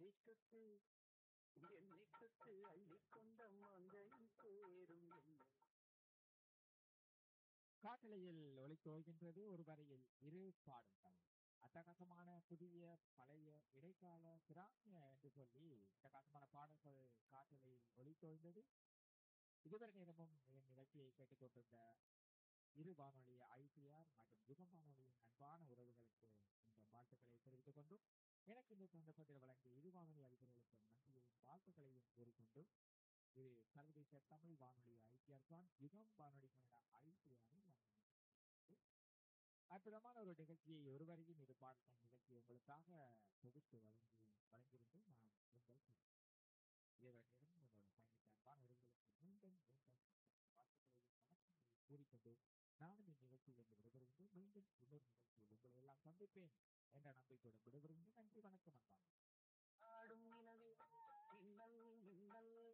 அள்ளிக்கொத்து எண்ணிக்கொத்து அள்ளிக்கொண்ட மங்கை சேரும் என்னை காட்டலையில் ஒலித்து வருகின்றது ஒரு வரையில் இரு பாடல்கள் அட்டகாசமான புதிய பழைய இடைக்கால கிராமிய என்று சொல்லி அட்டகாசமான பாடல்கள் காட்டலையில் ஒலித்தோய்ந்தது இதுவரை நேரமும் என் நிகழ்ச்சியை கேட்டுக்கொண்டிருந்த இரு வானொலி ஐசிஆர் மற்றும் யுகம் வானொலியின் அன்பான உறவுகளுக்கு இந்த வாழ்த்துக்களை தெரிவித்துக் கொண்டும் எனக்கு இந்த சந்தர்ப்பத்தில் வழங்கிய இரு வானொலி அதிபர்களுக்கும் நன்றியையும் வாழ்த்துக்களையும் கூறிக்கொண்டு இது சர்வதேச தமிழ் வானொலி ஐசிஆர் தான் யுகம் வானொலி கனடா ஐசிஆரின் அற்புதமான ஒரு நிகழ்ச்சியை ஒருவரையும் இது பார்க்கும் நிகழ்ச்சி உங்களுக்காக தொகுத்து வழங்கி வழங்கியிருந்து நான் உங்கள் இவரிடம் உங்களோட பயணித்த அன்பான உறவுகளுக்கு மீண்டும் மீண்டும் வாழ்த்துக்களையும் வணக்கங்களையும் கூறிக்கொண்டு நானும் இந்நிகழ்ச்சியில் விடைபெறுகின்றேன் மீண்டும் இன்னொரு நிகழ்ச்சியில் உங்களை எல்லாம் சந்திப்பேன் என்ற நம்பிக்கையுடன் விடைபெறுகின்றேன் நன்றி வணக்கம் அன்பான ஆடும் நிலவே மின்னல் மின்னல்